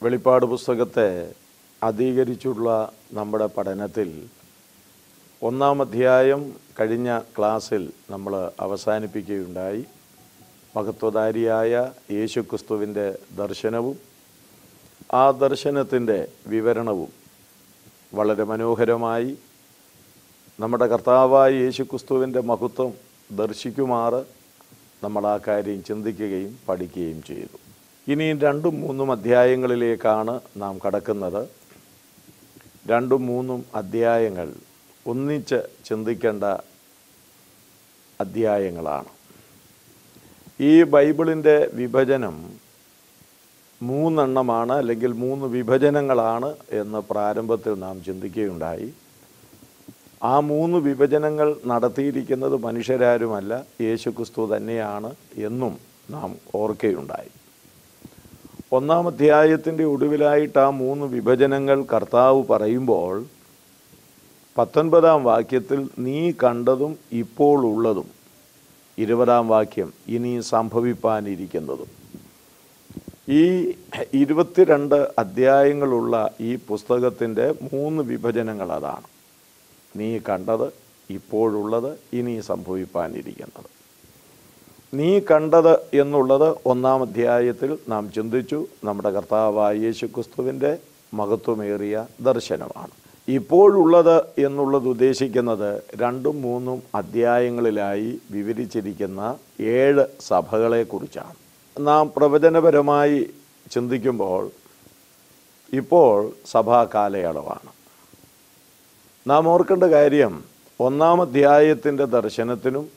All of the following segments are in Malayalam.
വെളിപ്പാട് പുസ്തകത്തെ അധീകരിച്ചുള്ള നമ്മുടെ പഠനത്തിൽ ഒന്നാം അധ്യായം കഴിഞ്ഞ ക്ലാസ്സിൽ നമ്മൾ അവസാനിപ്പിക്കുകയുണ്ടായി മഹത്വധാരിയായ യേശുക്രിസ്തുവിൻ്റെ ദർശനവും ആ ദർശനത്തിൻ്റെ വിവരണവും വളരെ മനോഹരമായി നമ്മുടെ കർത്താവായ യേശുക്രിസ്തുവിൻ്റെ മഹത്വം ദർശിക്കുമാറ് നമ്മൾ ആ കാര്യം ചിന്തിക്കുകയും പഠിക്കുകയും ചെയ്തു ഇനിയും രണ്ടും മൂന്നും അധ്യായങ്ങളിലേക്കാണ് നാം കടക്കുന്നത് രണ്ടും മൂന്നും അധ്യായങ്ങൾ ഒന്നിച്ച് ചിന്തിക്കേണ്ട അധ്യായങ്ങളാണ് ഈ ബൈബിളിൻ്റെ വിഭജനം മൂന്നെണ്ണമാണ് അല്ലെങ്കിൽ മൂന്ന് വിഭജനങ്ങളാണ് എന്ന് പ്രാരംഭത്തിൽ നാം ചിന്തിക്കുകയുണ്ടായി ആ മൂന്ന് വിഭജനങ്ങൾ നടത്തിയിരിക്കുന്നത് മനുഷ്യരാരുമല്ല യേശുക്രിസ്തു തന്നെയാണ് എന്നും നാം ഓർക്കുകയുണ്ടായി ഒന്നാം അധ്യായത്തിൻ്റെ ഒടുവിലായിട്ട് ആ മൂന്ന് വിഭജനങ്ങൾ കർത്താവ് പറയുമ്പോൾ പത്തൊൻപതാം വാക്യത്തിൽ നീ കണ്ടതും ഇപ്പോൾ ഉള്ളതും ഇരുപതാം വാക്യം ഇനി സംഭവിപ്പാനിരിക്കുന്നതും ഈ ഇരുപത്തിരണ്ട് അധ്യായങ്ങളുള്ള ഈ പുസ്തകത്തിൻ്റെ മൂന്ന് വിഭജനങ്ങൾ അതാണ് നീ കണ്ടത് ഇപ്പോഴുള്ളത് ഇനി സംഭവിപ്പാനിരിക്കുന്നത് നീ കണ്ടത് എന്നുള്ളത് ഒന്നാം അധ്യായത്തിൽ നാം ചിന്തിച്ചു നമ്മുടെ കർത്താവായ യേശു ക്രിസ്തുവിൻ്റെ മഹത്വമേറിയ ദർശനമാണ് ഇപ്പോഴുള്ളത് എന്നുള്ളത് ഉദ്ദേശിക്കുന്നത് രണ്ടും മൂന്നും അധ്യായങ്ങളിലായി വിവരിച്ചിരിക്കുന്ന ഏഴ് സഭകളെക്കുറിച്ചാണ് നാം പ്രവചനപരമായി ചിന്തിക്കുമ്പോൾ ഇപ്പോൾ സഭാ കാലയളവാണ് നാം ഓർക്കേണ്ട കാര്യം ഒന്നാം അധ്യായത്തിൻ്റെ ദർശനത്തിനും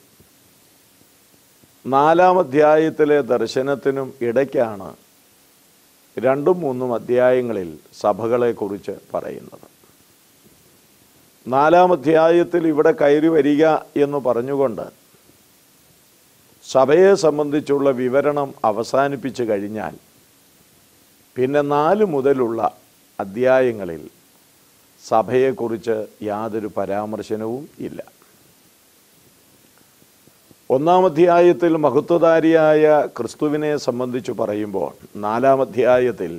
നാലാം അധ്യായത്തിലെ ദർശനത്തിനും ഇടയ്ക്കാണ് രണ്ടും മൂന്നും അധ്യായങ്ങളിൽ സഭകളെക്കുറിച്ച് പറയുന്നത് നാലാം അധ്യായത്തിൽ ഇവിടെ കയറി വരിക എന്ന് പറഞ്ഞുകൊണ്ട് സഭയെ സംബന്ധിച്ചുള്ള വിവരണം അവസാനിപ്പിച്ചു കഴിഞ്ഞാൽ പിന്നെ നാല് മുതലുള്ള അധ്യായങ്ങളിൽ സഭയെക്കുറിച്ച് യാതൊരു പരാമർശനവും ഇല്ല ഒന്നാം അധ്യായത്തിൽ മഹത്വധാരിയായ ക്രിസ്തുവിനെ സംബന്ധിച്ച് പറയുമ്പോൾ നാലാം അധ്യായത്തിൽ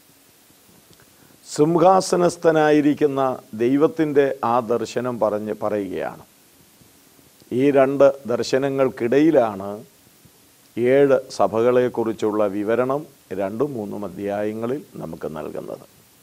സിംഹാസനസ്ഥനായിരിക്കുന്ന ദൈവത്തിൻ്റെ ആ ദർശനം പറഞ്ഞ് പറയുകയാണ് ഈ രണ്ട് ദർശനങ്ങൾക്കിടയിലാണ് ഏഴ് സഭകളെക്കുറിച്ചുള്ള വിവരണം രണ്ടും മൂന്നും അധ്യായങ്ങളിൽ നമുക്ക് നൽകുന്നത്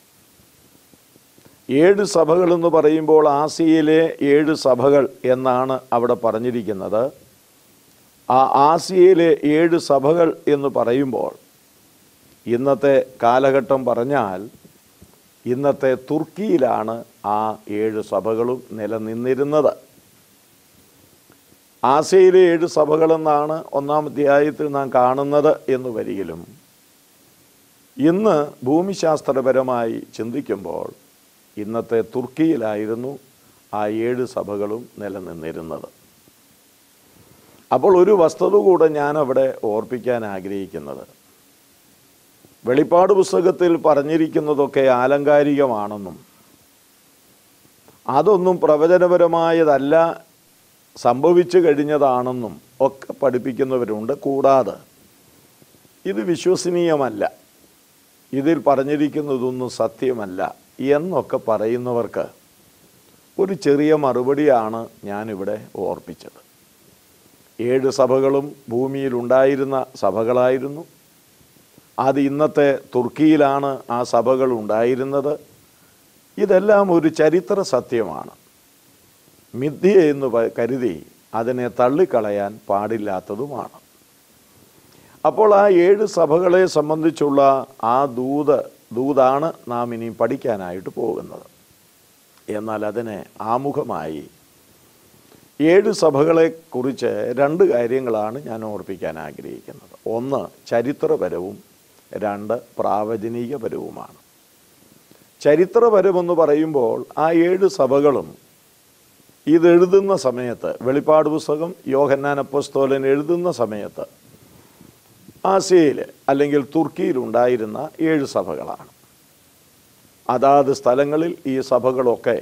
ഏഴ് സഭകളെന്ന് പറയുമ്പോൾ ആസിയയിലെ ഏഴ് സഭകൾ എന്നാണ് അവിടെ പറഞ്ഞിരിക്കുന്നത് ആ ആസിയയിലെ ഏഴ് സഭകൾ എന്ന് പറയുമ്പോൾ ഇന്നത്തെ കാലഘട്ടം പറഞ്ഞാൽ ഇന്നത്തെ തുർക്കിയിലാണ് ആ ഏഴ് സഭകളും നിലനിന്നിരുന്നത് ആസിയയിലെ ഏഴ് സഭകളെന്നാണ് ഒന്നാം അധ്യായത്തിൽ നാം കാണുന്നത് എന്ന് വരികിലും ഇന്ന് ഭൂമിശാസ്ത്രപരമായി ചിന്തിക്കുമ്പോൾ ഇന്നത്തെ തുർക്കിയിലായിരുന്നു ആ ഏഴ് സഭകളും നിലനിന്നിരുന്നത് അപ്പോൾ ഒരു വസ്തുത കൂടെ ഞാൻ അവിടെ ഓർപ്പിക്കാൻ ആഗ്രഹിക്കുന്നത് വെളിപ്പാട് പുസ്തകത്തിൽ പറഞ്ഞിരിക്കുന്നതൊക്കെ ആലങ്കാരികമാണെന്നും അതൊന്നും പ്രവചനപരമായതല്ല സംഭവിച്ചു കഴിഞ്ഞതാണെന്നും ഒക്കെ പഠിപ്പിക്കുന്നവരുണ്ട് കൂടാതെ ഇത് വിശ്വസനീയമല്ല ഇതിൽ പറഞ്ഞിരിക്കുന്നതൊന്നും സത്യമല്ല എന്നൊക്കെ പറയുന്നവർക്ക് ഒരു ചെറിയ മറുപടിയാണ് ഞാനിവിടെ ഓർപ്പിച്ചത് ഏഴ് സഭകളും ഭൂമിയിൽ ഉണ്ടായിരുന്ന സഭകളായിരുന്നു അത് ഇന്നത്തെ തുർക്കിയിലാണ് ആ സഭകൾ ഉണ്ടായിരുന്നത് ഇതെല്ലാം ഒരു ചരിത്ര സത്യമാണ് മിഥ്യ എന്ന് പ- കരുതി അതിനെ തള്ളിക്കളയാൻ പാടില്ലാത്തതുമാണ് അപ്പോൾ ആ ഏഴ് സഭകളെ സംബന്ധിച്ചുള്ള ആ ദൂത് ദൂതാണ് നാം ഇനി പഠിക്കാനായിട്ട് പോകുന്നത് എന്നാൽ അതിനെ ആമുഖമായി ഏഴ് സഭകളെക്കുറിച്ച് രണ്ട് കാര്യങ്ങളാണ് ഞാൻ ഓർപ്പിക്കാൻ ആഗ്രഹിക്കുന്നത് ഒന്ന് ചരിത്രപരവും രണ്ട് പ്രാവചനികപരവുമാണ് ചരിത്രപരമെന്ന് പറയുമ്പോൾ ആ ഏഴ് സഭകളും ഇതെഴുതുന്ന സമയത്ത് വെളിപ്പാട് പുസ്തകം യോഹന്നാൻ അപ്പസ്തോലൻ എഴുതുന്ന സമയത്ത് ആസിയയിൽ അല്ലെങ്കിൽ തുർക്കിയിൽ ഉണ്ടായിരുന്ന ഏഴ് സഭകളാണ് അതാത് സ്ഥലങ്ങളിൽ ഈ സഭകളൊക്കെ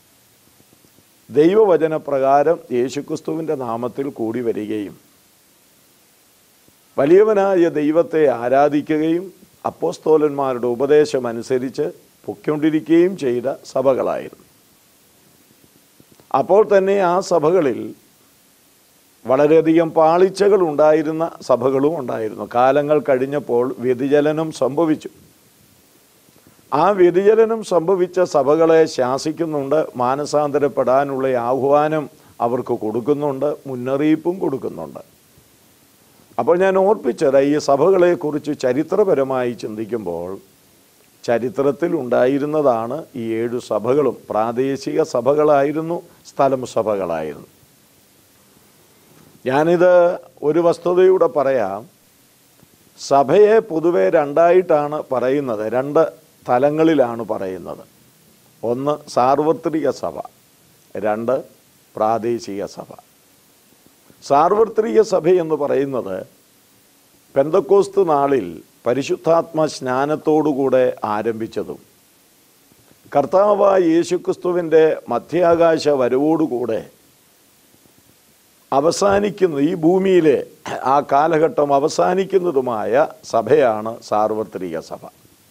ദൈവവചനപ്രകാരം യേശുക്രിസ്തുവിൻ്റെ നാമത്തിൽ കൂടി വരികയും വലിയവനായ ദൈവത്തെ ആരാധിക്കുകയും അപ്പോസ്തോലന്മാരുടെ ഉപദേശം അനുസരിച്ച് പൊയ്ക്കൊണ്ടിരിക്കുകയും ചെയ്ത സഭകളായിരുന്നു അപ്പോൾ തന്നെ ആ സഭകളിൽ വളരെയധികം പാളിച്ചകൾ ഉണ്ടായിരുന്ന സഭകളും ഉണ്ടായിരുന്നു കാലങ്ങൾ കഴിഞ്ഞപ്പോൾ വ്യതിചലനം സംഭവിച്ചു ആ വ്യതിചലനം സംഭവിച്ച സഭകളെ ശാസിക്കുന്നുണ്ട് മാനസാന്തരപ്പെടാനുള്ള ആഹ്വാനം അവർക്ക് കൊടുക്കുന്നുണ്ട് മുന്നറിയിപ്പും കൊടുക്കുന്നുണ്ട് അപ്പോൾ ഞാൻ ഓർപ്പിച്ചത് ഈ സഭകളെക്കുറിച്ച് ചരിത്രപരമായി ചിന്തിക്കുമ്പോൾ ചരിത്രത്തിൽ ഉണ്ടായിരുന്നതാണ് ഈ ഏഴു സഭകളും പ്രാദേശിക സഭകളായിരുന്നു സ്ഥലം സഭകളായിരുന്നു ഞാനിത് ഒരു വസ്തുതയൂടെ പറയാം സഭയെ പൊതുവെ രണ്ടായിട്ടാണ് പറയുന്നത് രണ്ട് തലങ്ങളിലാണ് പറയുന്നത് ഒന്ന് സാർവത്രിക സഭ രണ്ട് പ്രാദേശിക സഭ സാർവത്രിക സഭ എന്ന് പറയുന്നത് പെന്തക്കോസ്ത് നാളിൽ പരിശുദ്ധാത്മ സ്നാനത്തോടുകൂടെ ആരംഭിച്ചതും കർത്താവായ യേശുക്രിസ്തുവിൻ്റെ മധ്യാകാശ വരവോടുകൂടെ അവസാനിക്കുന്ന ഈ ഭൂമിയിലെ ആ കാലഘട്ടം അവസാനിക്കുന്നതുമായ സഭയാണ് സാർവത്രിക സഭ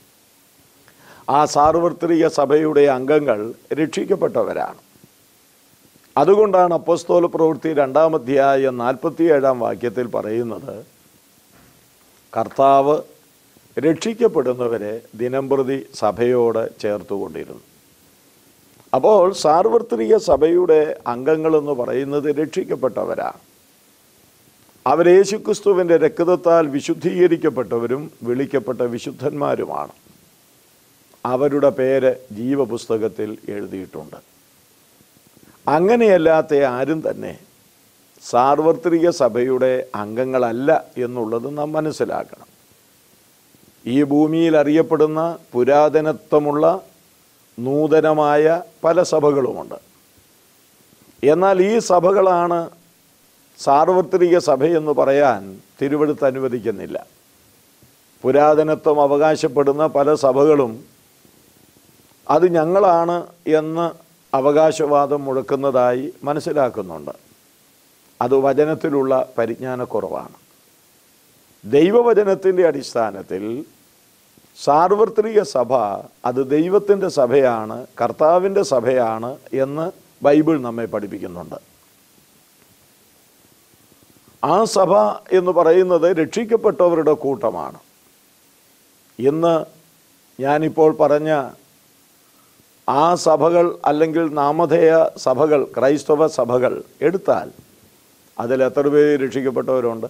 ആ സാർവത്രിക സഭയുടെ അംഗങ്ങൾ രക്ഷിക്കപ്പെട്ടവരാണ് അതുകൊണ്ടാണ് അപ്പോസ്തോല പ്രവൃത്തി രണ്ടാം അധ്യായം നാൽപ്പത്തിയേഴാം വാക്യത്തിൽ പറയുന്നത് കർത്താവ് രക്ഷിക്കപ്പെടുന്നവരെ ദിനംപ്രതി സഭയോട് ചേർത്തുകൊണ്ടിരുന്നു അപ്പോൾ സാർവത്രിക സഭയുടെ അംഗങ്ങളെന്ന് പറയുന്നത് രക്ഷിക്കപ്പെട്ടവരാണ് അവർ യേശുക്രിസ്തുവിൻ്റെ രക്തത്താൽ വിശുദ്ധീകരിക്കപ്പെട്ടവരും വിളിക്കപ്പെട്ട വിശുദ്ധന്മാരുമാണ് അവരുടെ പേര് ജീവപുസ്തകത്തിൽ എഴുതിയിട്ടുണ്ട് അങ്ങനെയല്ലാത്ത ആരും തന്നെ സാർവത്രിക സഭയുടെ അംഗങ്ങളല്ല എന്നുള്ളത് നാം മനസ്സിലാക്കണം ഈ ഭൂമിയിൽ അറിയപ്പെടുന്ന പുരാതനത്വമുള്ള നൂതനമായ പല സഭകളുമുണ്ട് എന്നാൽ ഈ സഭകളാണ് സാർവത്രിക സഭയെന്ന് പറയാൻ തിരുവഴുത്ത് അനുവദിക്കുന്നില്ല പുരാതനത്വം അവകാശപ്പെടുന്ന പല സഭകളും അത് ഞങ്ങളാണ് എന്ന് അവകാശവാദം മുഴക്കുന്നതായി മനസ്സിലാക്കുന്നുണ്ട് അത് വചനത്തിലുള്ള പരിജ്ഞാനക്കുറവാണ് ദൈവവചനത്തിൻ്റെ അടിസ്ഥാനത്തിൽ സാർവത്രിക സഭ അത് ദൈവത്തിൻ്റെ സഭയാണ് കർത്താവിൻ്റെ സഭയാണ് എന്ന് ബൈബിൾ നമ്മെ പഠിപ്പിക്കുന്നുണ്ട് ആ സഭ എന്ന് പറയുന്നത് രക്ഷിക്കപ്പെട്ടവരുടെ കൂട്ടമാണ് ഇന്ന് ഞാനിപ്പോൾ പറഞ്ഞ ആ സഭകൾ അല്ലെങ്കിൽ നാമധേയ സഭകൾ ക്രൈസ്തവ സഭകൾ എടുത്താൽ അതിൽ എത്ര പേര് രക്ഷിക്കപ്പെട്ടവരുണ്ട്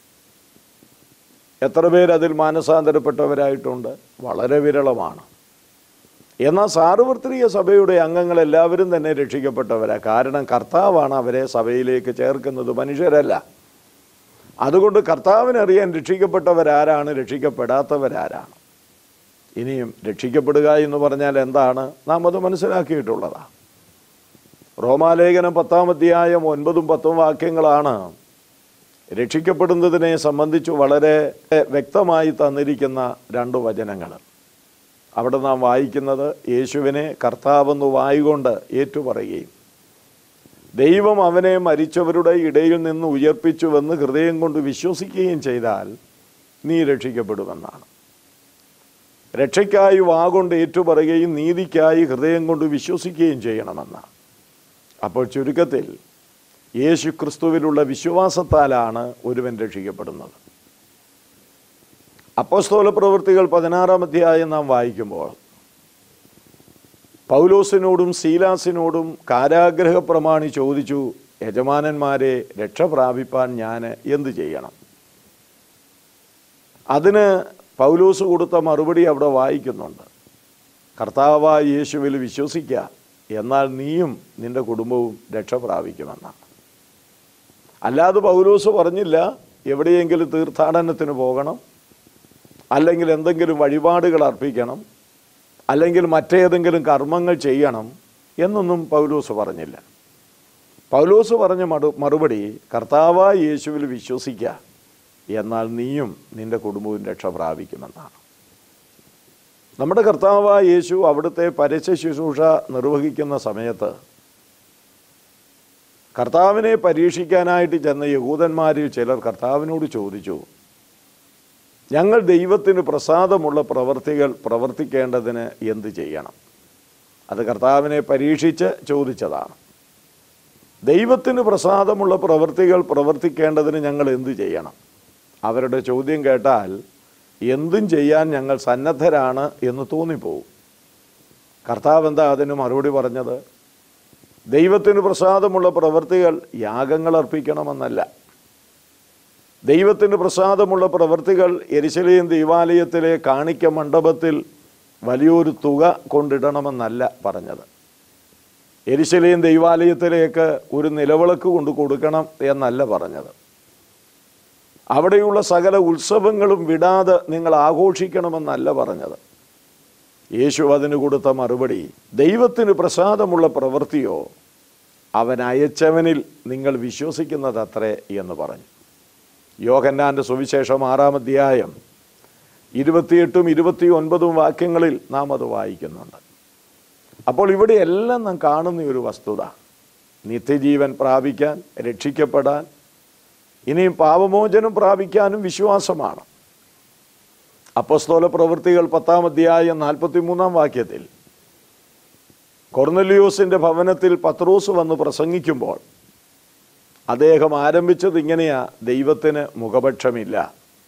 എത്ര പേര് അതിൽ മാനസാന്തരപ്പെട്ടവരായിട്ടുണ്ട് വളരെ വിരളമാണ് എന്നാൽ സാർവത്രിക സഭയുടെ അംഗങ്ങൾ എല്ലാവരും തന്നെ രക്ഷിക്കപ്പെട്ടവരാ കാരണം കർത്താവാണ് അവരെ സഭയിലേക്ക് ചേർക്കുന്നത് മനുഷ്യരല്ല അതുകൊണ്ട് കർത്താവിനറിയാൻ രക്ഷിക്കപ്പെട്ടവരാരാണ് രക്ഷിക്കപ്പെടാത്തവരാരാണ് ഇനിയും രക്ഷിക്കപ്പെടുക എന്ന് പറഞ്ഞാൽ എന്താണ് നാം അത് മനസ്സിലാക്കിയിട്ടുള്ളതാണ് റോമാലേഖനം പത്താം അധ്യായം ഒൻപതും പത്തും വാക്യങ്ങളാണ് രക്ഷിക്കപ്പെടുന്നതിനെ സംബന്ധിച്ച് വളരെ വ്യക്തമായി തന്നിരിക്കുന്ന രണ്ട് വചനങ്ങൾ അവിടെ നാം വായിക്കുന്നത് യേശുവിനെ കർത്താവെന്ന് വായുകൊണ്ട് ഏറ്റുപറയുകയും ദൈവം അവനെ മരിച്ചവരുടെ ഇടയിൽ നിന്ന് ഉയർപ്പിച്ചുവെന്ന് ഹൃദയം കൊണ്ട് വിശ്വസിക്കുകയും ചെയ്താൽ നീ രക്ഷിക്കപ്പെടുമെന്നാണ് രക്ഷയ്ക്കായി വാഗൊണ്ട് ഏറ്റുപറയുകയും നീതിക്കായി ഹൃദയം കൊണ്ട് വിശ്വസിക്കുകയും ചെയ്യണമെന്നാണ് അപ്പോൾ ചുരുക്കത്തിൽ യേശു ക്രിസ്തുവിലുള്ള വിശ്വാസത്താലാണ് ഒരുവൻ രക്ഷിക്കപ്പെടുന്നത് അപ്പോസ്തോല പ്രവൃത്തികൾ പതിനാറാം അധ്യായം നാം വായിക്കുമ്പോൾ പൗലോസിനോടും സീലാസിനോടും കാരാഗ്രഹ പ്രമാണി ചോദിച്ചു യജമാനന്മാരെ രക്ഷ പ്രാപിപ്പാൻ ഞാൻ എന്തു ചെയ്യണം അതിന് പൗലോസ് കൊടുത്ത മറുപടി അവിടെ വായിക്കുന്നുണ്ട് കർത്താവായ യേശുവിൽ വിശ്വസിക്കുക എന്നാൽ നീയും നിന്റെ കുടുംബവും രക്ഷ പ്രാപിക്കുമെന്നാണ് അല്ലാതെ പൗലോസ് പറഞ്ഞില്ല എവിടെയെങ്കിലും തീർത്ഥാടനത്തിന് പോകണം അല്ലെങ്കിൽ എന്തെങ്കിലും വഴിപാടുകൾ അർപ്പിക്കണം അല്ലെങ്കിൽ മറ്റേതെങ്കിലും കർമ്മങ്ങൾ ചെയ്യണം എന്നൊന്നും പൗലോസ് പറഞ്ഞില്ല പൗലോസ് പറഞ്ഞ മറു മറുപടി കർത്താവായ യേശുവിൽ വിശ്വസിക്കുക എന്നാൽ നീയും നിന്റെ കുടുംബവും രക്ഷ പ്രാപിക്കുമെന്നാണ് നമ്മുടെ കർത്താവായ യേശു അവിടുത്തെ പരസ്യ ശുശ്രൂഷ നിർവഹിക്കുന്ന സമയത്ത് കർത്താവിനെ പരീക്ഷിക്കാനായിട്ട് ചെന്ന യഹൂദന്മാരിൽ ചിലർ കർത്താവിനോട് ചോദിച്ചു ഞങ്ങൾ ദൈവത്തിന് പ്രസാദമുള്ള പ്രവർത്തികൾ പ്രവർത്തിക്കേണ്ടതിന് എന്ത് ചെയ്യണം അത് കർത്താവിനെ പരീക്ഷിച്ച് ചോദിച്ചതാണ് ദൈവത്തിന് പ്രസാദമുള്ള പ്രവൃത്തികൾ പ്രവർത്തിക്കേണ്ടതിന് ഞങ്ങൾ എന്തു ചെയ്യണം അവരുടെ ചോദ്യം കേട്ടാൽ എന്തും ചെയ്യാൻ ഞങ്ങൾ സന്നദ്ധരാണ് എന്ന് തോന്നിപ്പോവും കർത്താവ് എന്താ അതിന് മറുപടി പറഞ്ഞത് ദൈവത്തിന് പ്രസാദമുള്ള പ്രവൃത്തികൾ യാഗങ്ങൾ അർപ്പിക്കണമെന്നല്ല ദൈവത്തിന് പ്രസാദമുള്ള പ്രവൃത്തികൾ എരിശലേം ദൈവാലയത്തിലെ കാണിക്ക മണ്ഡപത്തിൽ വലിയൊരു തുക കൊണ്ടിടണമെന്നല്ല പറഞ്ഞത് എരിശലേം ദൈവാലയത്തിലേക്ക് ഒരു നിലവിളക്ക് കൊണ്ട് കൊടുക്കണം എന്നല്ല പറഞ്ഞത് അവിടെയുള്ള സകല ഉത്സവങ്ങളും വിടാതെ നിങ്ങൾ ആഘോഷിക്കണമെന്നല്ല പറഞ്ഞത് യേശു അതിന് കൊടുത്ത മറുപടി ദൈവത്തിന് പ്രസാദമുള്ള പ്രവൃത്തിയോ അവൻ അയച്ചവനിൽ നിങ്ങൾ വിശ്വസിക്കുന്നതത്രേ എന്ന് പറഞ്ഞു യോഹന്നാൻ്റെ സുവിശേഷം ആറാം അധ്യായം ഇരുപത്തിയെട്ടും ഇരുപത്തി ഒൻപതും വാക്യങ്ങളിൽ നാം അത് വായിക്കുന്നുണ്ട് അപ്പോൾ ഇവിടെയെല്ലാം നാം കാണുന്ന ഒരു വസ്തുത നിത്യജീവൻ പ്രാപിക്കാൻ രക്ഷിക്കപ്പെടാൻ ഇനിയും പാപമോചനം പ്രാപിക്കാനും വിശ്വാസമാണ് അപ്പസ്തോല പ്രവൃത്തികൾ പത്താം അധ്യായം നാൽപ്പത്തി മൂന്നാം വാക്യത്തിൽ കൊർന്നലിയോസിൻ്റെ ഭവനത്തിൽ പത്രോസ് വന്ന് പ്രസംഗിക്കുമ്പോൾ അദ്ദേഹം ആരംഭിച്ചത് ഇങ്ങനെയാ ദൈവത്തിന് മുഖപക്ഷമില്ല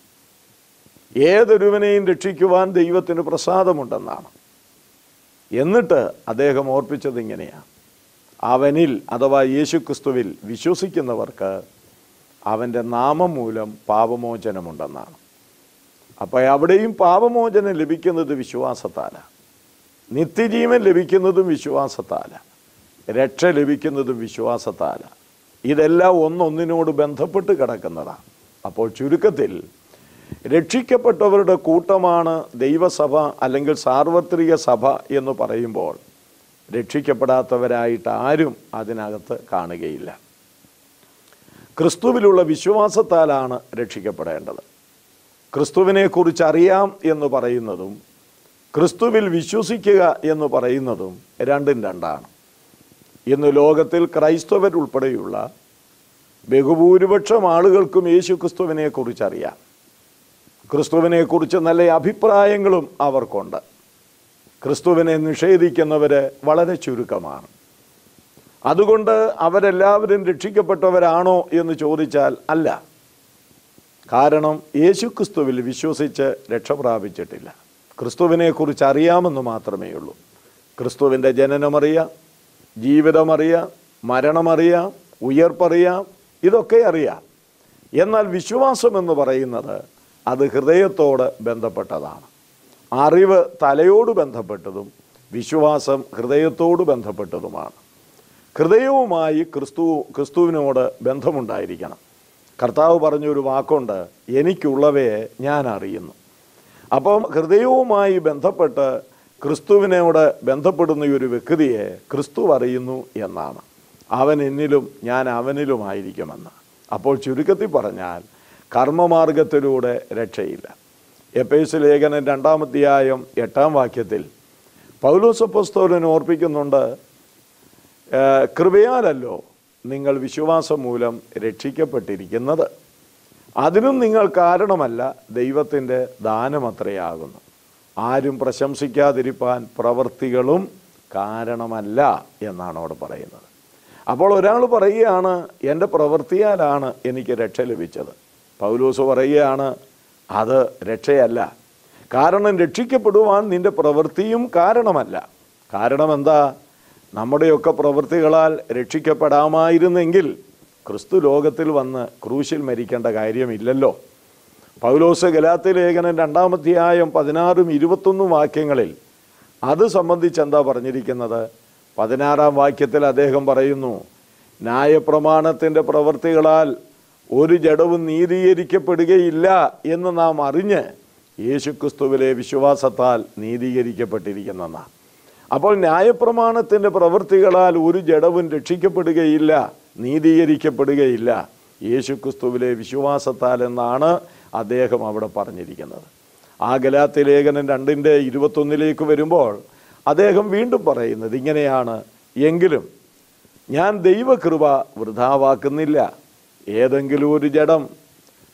ഏതൊരുവനെയും രക്ഷിക്കുവാൻ ദൈവത്തിന് പ്രസാദമുണ്ടെന്നാണ് എന്നിട്ട് അദ്ദേഹം ഓർപ്പിച്ചത് ഇങ്ങനെയാണ് അവനിൽ അഥവാ യേശുക്രിസ്തുവിൽ വിശ്വസിക്കുന്നവർക്ക് അവൻ്റെ നാമം മൂലം പാപമോചനമുണ്ടെന്നാണ് അപ്പോൾ അവിടെയും പാപമോചനം ലഭിക്കുന്നത് വിശ്വാസത്താലാണ് നിത്യജീവൻ ലഭിക്കുന്നതും വിശ്വാസത്താലാണ് രക്ഷ ലഭിക്കുന്നതും വിശ്വാസത്താലാണ് ഇതെല്ലാം ഒന്നൊന്നിനോട് ബന്ധപ്പെട്ട് കിടക്കുന്നതാണ് അപ്പോൾ ചുരുക്കത്തിൽ രക്ഷിക്കപ്പെട്ടവരുടെ കൂട്ടമാണ് ദൈവസഭ അല്ലെങ്കിൽ സാർവത്രിക സഭ എന്ന് പറയുമ്പോൾ രക്ഷിക്കപ്പെടാത്തവരായിട്ട് ആരും അതിനകത്ത് കാണുകയില്ല ക്രിസ്തുവിലുള്ള വിശ്വാസത്താലാണ് രക്ഷിക്കപ്പെടേണ്ടത് ക്രിസ്തുവിനെക്കുറിച്ച് അറിയാം എന്ന് പറയുന്നതും ക്രിസ്തുവിൽ വിശ്വസിക്കുക എന്ന് പറയുന്നതും രണ്ടും രണ്ടാണ് ഇന്ന് ലോകത്തിൽ ക്രൈസ്തവരുൾപ്പെടെയുള്ള ബഹുഭൂരിപക്ഷം ആളുകൾക്കും യേശു ക്രിസ്തുവിനെക്കുറിച്ച് അറിയാം ക്രിസ്തുവിനെക്കുറിച്ച് നല്ല അഭിപ്രായങ്ങളും അവർക്കുണ്ട് ക്രിസ്തുവിനെ നിഷേധിക്കുന്നവർ വളരെ ചുരുക്കമാണ് അതുകൊണ്ട് അവരെല്ലാവരും രക്ഷിക്കപ്പെട്ടവരാണോ എന്ന് ചോദിച്ചാൽ അല്ല കാരണം യേശു ക്രിസ്തുവിൽ വിശ്വസിച്ച് രക്ഷ പ്രാപിച്ചിട്ടില്ല ക്രിസ്തുവിനെക്കുറിച്ച് അറിയാമെന്ന് മാത്രമേ ഉള്ളൂ ക്രിസ്തുവിൻ്റെ ജനനമറിയാം ജീവിതമറിയാം മരണമറിയാം ഉയർപ്പറിയാം ഇതൊക്കെ അറിയാം എന്നാൽ വിശ്വാസം എന്ന് പറയുന്നത് അത് ഹൃദയത്തോട് ബന്ധപ്പെട്ടതാണ് അറിവ് തലയോട് ബന്ധപ്പെട്ടതും വിശ്വാസം ഹൃദയത്തോട് ബന്ധപ്പെട്ടതുമാണ് ഹൃദയവുമായി ക്രിസ്തു ക്രിസ്തുവിനോട് ബന്ധമുണ്ടായിരിക്കണം കർത്താവ് പറഞ്ഞൊരു വാക്കുണ്ട് എനിക്കുള്ളവയെ ഞാൻ അറിയുന്നു അപ്പം ഹൃദയവുമായി ബന്ധപ്പെട്ട് ക്രിസ്തുവിനോട് ബന്ധപ്പെടുന്ന ഒരു വ്യക്തിയെ ക്രിസ്തു അറിയുന്നു എന്നാണ് അവൻ എന്നിലും ഞാൻ അവനിലുമായിരിക്കുമെന്ന് അപ്പോൾ ചുരുക്കത്തിൽ പറഞ്ഞാൽ കർമ്മമാർഗത്തിലൂടെ രക്ഷയില്ല എപ്പേസ് ലേഖനം രണ്ടാമധ്യായം എട്ടാം വാക്യത്തിൽ പൗലോസപ്പസ്തോലൻ ഓർപ്പിക്കുന്നുണ്ട് ഏഹ്, കൃപയാലല്ലോ നിങ്ങൾ വിശ്വാസം മൂലം രക്ഷിക്കപ്പെട്ടിരിക്കുന്നത് അതിനും നിങ്ങൾ കാരണമല്ല ദൈവത്തിൻ്റെ ദാനമത്രയാകുന്നു ആരും പ്രശംസിക്കാതിരിപ്പാൻ പ്രവർത്തികളും കാരണമല്ല എന്നാണ് അവിടെ പറയുന്നത് അപ്പോൾ ഒരാൾ പറയുകയാണ് എൻ്റെ പ്രവൃത്തിയാലാണ് എനിക്ക് രക്ഷ ലഭിച്ചത് പൗലോസ് പറയുകയാണ് അത് രക്ഷയല്ല കാരണം രക്ഷിക്കപ്പെടുവാൻ നിന്റെ പ്രവൃത്തിയും കാരണമല്ല കാരണം എന്താ നമ്മുടെയൊക്കെ പ്രവൃത്തികളാൽ രക്ഷിക്കപ്പെടാമായിരുന്നെങ്കിൽ ക്രിസ്തു ലോകത്തിൽ വന്ന് ക്രൂശിൽ മരിക്കേണ്ട കാര്യമില്ലല്ലോ പൗലോസ് ഗലാത്തി ലേഖനം രണ്ടാമധ്യായം പതിനാറും ഇരുപത്തൊന്നും വാക്യങ്ങളിൽ അത് സംബന്ധിച്ച് എന്താ പറഞ്ഞിരിക്കുന്നത് പതിനാറാം വാക്യത്തിൽ അദ്ദേഹം പറയുന്നു ന്യായപ്രമാണത്തിൻ്റെ പ്രവൃത്തികളാൽ ഒരു ജഡവും നീതീകരിക്കപ്പെടുകയില്ല എന്ന് നാം അറിഞ്ഞ് യേശുക്രിസ്തുവിലെ വിശ്വാസത്താൽ നീതീകരിക്കപ്പെട്ടിരിക്കുന്നെന്നാണ് അപ്പോൾ ന്യായപ്രമാണത്തിൻ്റെ പ്രവൃത്തികളാൽ ഒരു ജഡവും രക്ഷിക്കപ്പെടുകയില്ല നീതീകരിക്കപ്പെടുകയില്ല യേശുക്രിസ്തുവിലെ വിശ്വാസത്താൽ എന്നാണ് അദ്ദേഹം അവിടെ പറഞ്ഞിരിക്കുന്നത് ആ ഗലാത്തി ലേഖനം രണ്ടിൻ്റെ ഇരുപത്തൊന്നിലേക്ക് വരുമ്പോൾ അദ്ദേഹം വീണ്ടും പറയുന്നത് ഇങ്ങനെയാണ് എങ്കിലും ഞാൻ ദൈവകൃപ വൃഥാവാക്കുന്നില്ല ഏതെങ്കിലും ഒരു ജഡം